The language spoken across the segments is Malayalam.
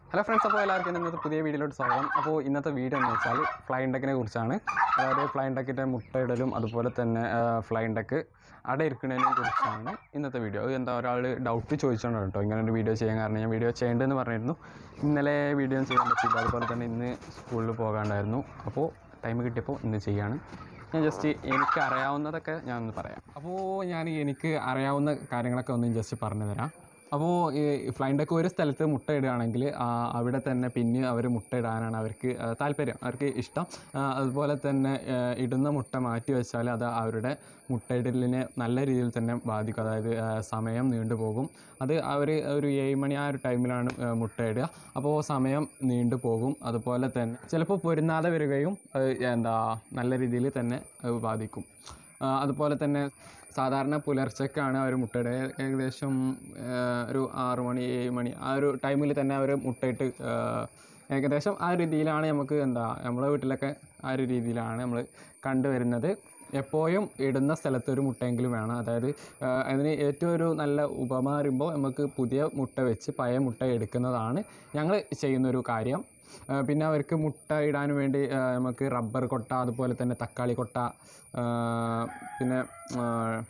ഹലോ ഫ്രണ്ട്സ് അപ്പോൾ എല്ലാവർക്കും ഇന്നത്തെ പുതിയ വീഡിയോയിലോട്ട് സ്വാഗതം അപ്പോൾ ഇന്നത്തെ വീഡിയോ എന്ന് വെച്ചാൽ ഫ്ലൈൻ ഡെക്കിനെ കുറിച്ചാണ് അതായത് ഫ്ലൈൻ ഡെക്കിൻ്റെ മുട്ടയിടലും അതുപോലെ തന്നെ ഫ്ലൈൻ ഡെക്ക് അടയിരിക്കുന്നതിനെ കുറിച്ചാണ് ഇന്നത്തെ വീഡിയോ അത് എന്താ ഒരാൾ ഡൗട്ട് ചോദിച്ചോണ്ട് കേട്ടോ ഇങ്ങനെ ഒരു വീഡിയോ ചെയ്യാൻ കാരണം ഞാൻ വീഡിയോ ചെയ്യേണ്ടതെന്ന് പറഞ്ഞിരുന്നു ഇന്നലെ വീഡിയോ ചെയ്യാൻ പറ്റില്ല അതുപോലെ തന്നെ ഇന്ന് സ്കൂളിൽ പോകാണ്ടായിരുന്നു അപ്പോൾ ടൈം കിട്ടിയപ്പോൾ ഇന്ന് ചെയ്യാണ് ഞാൻ ജസ്റ്റ് എനിക്ക് അറിയാവുന്നതൊക്കെ ഞാൻ ഒന്ന് പറയാം അപ്പോൾ ഞാൻ എനിക്ക് അറിയാവുന്ന കാര്യങ്ങളൊക്കെ ഒന്ന് ജസ്റ്റ് പറഞ്ഞു തരാം അപ്പോൾ ഈ ഫ്ലൈൻഡൊക്കെ ഒരു സ്ഥലത്ത് മുട്ടയിടുകയാണെങ്കിൽ ആ, അവിടെ തന്നെ പിന്നെ അവർ മുട്ടയിടാനാണ് അവർക്ക് ആ, താല്പര്യം അവർക്ക് ഇഷ്ടം ആ, അതുപോലെ തന്നെ ആ, ഇടുന്ന മുട്ട മാറ്റി വെച്ചാൽ അത് അവരുടെ മുട്ടയിടലിനെ നല്ല രീതിയിൽ തന്നെ ബാധിക്കും അതായത് ആ, സമയം നീണ്ടുപോകും അത് അവർ ഒരു ഏഴ് മണി ആ ഒരു ടൈമിലാണ് ആ, മുട്ടയിടുക അപ്പോൾ സമയം നീണ്ടു പോകും അതുപോലെ തന്നെ ചിലപ്പോൾ പൊരുന്നാതെ വരികയും അത് എന്താ നല്ല രീതിയിൽ തന്നെ അത് ബാധിക്കും ആ, അതുപോലെ തന്നെ സാധാരണ പുലർച്ചയ്ക്കാണ് അവർ മുട്ടയുടെ ഏകദേശം ആ, ഒരു ആറ് മണി ഏഴ് മണി ആ ഒരു ടൈമിൽ തന്നെ അവർ മുട്ടയിട്ട് ആ, ഏകദേശം ആ ഒരു രീതിയിലാണ് നമുക്ക് എന്താ നമ്മളെ വീട്ടിലൊക്കെ ആ ഒരു രീതിയിലാണ് നമ്മൾ കണ്ടുവരുന്നത് എപ്പോഴും ഇടുന്ന സ്ഥലത്ത് ഒരു മുട്ടയെങ്കിലും വേണം അതായത് ആ, അതിന് ഏറ്റവും ഒരു നല്ല ഉപമ പറയുമ്പോൾ നമുക്ക് പുതിയ മുട്ട വെച്ച് പഴയ മുട്ട എടുക്കുന്നതാണ് ഞങ്ങൾ ചെയ്യുന്നൊരു കാര്യം ആ, പിന്നെ അവർക്ക് മുട്ട ഇടാൻ വേണ്ടി ആ, നമുക്ക് റബ്ബർ കൊട്ട അതുപോലെ തന്നെ തക്കാളി കൊട്ട ആ, പിന്നെ ആ,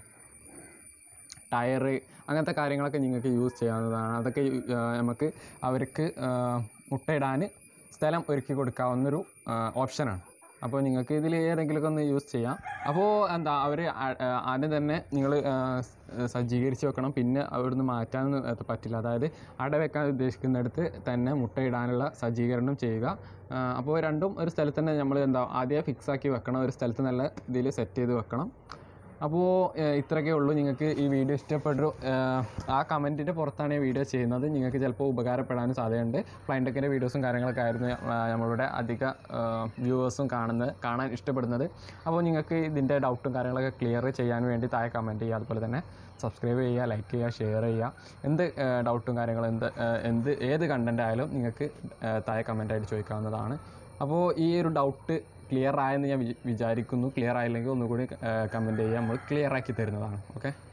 ടയറ് അങ്ങനത്തെ കാര്യങ്ങളൊക്കെ നിങ്ങൾക്ക് യൂസ് ചെയ്യാവുന്നതാണ് അതൊക്കെ യു- ആ, നമുക്ക് അവർക്ക് ആ, മുട്ടയിടാൻ സ്ഥലം ഒരുക്കി കൊടുക്കാവുന്നൊരു ആ, ഓപ്ഷനാണ് അപ്പോൾ നിങ്ങൾക്ക് ഇതിൽ ഏതെങ്കിലുമൊക്കെ ഒന്ന് യൂസ് ചെയ്യാം അപ്പോൾ എന്താ അവർ ആദ്യം തന്നെ നിങ്ങൾ സജ്ജീകരിച്ച് വെക്കണം പിന്നെ അവിടുന്ന് മാറ്റാനൊന്നും അത് പറ്റില്ല അതായത് അട വെക്കാൻ ഉദ്ദേശിക്കുന്നിടത്ത് തന്നെ മുട്ടയിടാനുള്ള സജ്ജീകരണം ചെയ്യുക ആ, അപ്പോൾ രണ്ടും ഒരു സ്ഥലത്ത് തന്നെ നമ്മൾ എന്താ ആദ്യം ഫിക്സ് ആക്കി വെക്കണം ഒരു സ്ഥലത്ത് നല്ല ഇതിൽ സെറ്റ് ചെയ്ത് വെക്കണം അപ്പോൾ ഇത്രയൊക്കെ ഉള്ളൂ നിങ്ങൾക്ക് ഈ വീഡിയോ ഇഷ്ടപ്പെട്ടു ഏഹ്, ആ കമൻറ്റിൻ്റെ പുറത്താണ് ഈ വീഡിയോ ചെയ്യുന്നത് നിങ്ങൾക്ക് ചിലപ്പോൾ ഉപകാരപ്പെടാനും സാധ്യതയുണ്ട് ഫ്ലൈൻഡൊക്കെ വീഡിയോസും കാര്യങ്ങളൊക്കെ ആയിരുന്നു ആ, നമ്മളുടെ അധിക വ്യൂവേഴ്സും കാണുന്നത് കാണാൻ ഇഷ്ടപ്പെടുന്നത് അപ്പോൾ നിങ്ങൾക്ക് ഇതിൻ്റെ ഡൗട്ടും കാര്യങ്ങളൊക്കെ ക്ലിയർ ചെയ്യാൻ വേണ്ടി താഴെ കമൻറ്റ് ചെയ്യുക അതുപോലെ തന്നെ സബ്സ്ക്രൈബ് ചെയ്യുക ലൈക്ക് ചെയ്യുക ഷെയർ ചെയ്യുക എന്ത് ഡൗട്ടും കാര്യങ്ങളും എന്ത് ഏഹ്, എന്ത് ഏത് കണ്ടൻ്റ് ആയാലും നിങ്ങൾക്ക് ഏഹ്, താഴെ കമൻറ്റായിട്ട് ചോദിക്കാവുന്നതാണ് അപ്പോൾ ഈ ഒരു ഡൗട്ട് ക്ലിയർ ആയെന്ന് ഞാൻ വി- വിചാരിക്കുന്നു ക്ലിയർ ആയില്ലെങ്കിൽ ഒന്നുകൂടി കമൻറ്റ് ചെയ്യുക നമ്മൾ ക്ലിയർ ആക്കി തരുന്നതാണ് ഓക്കെ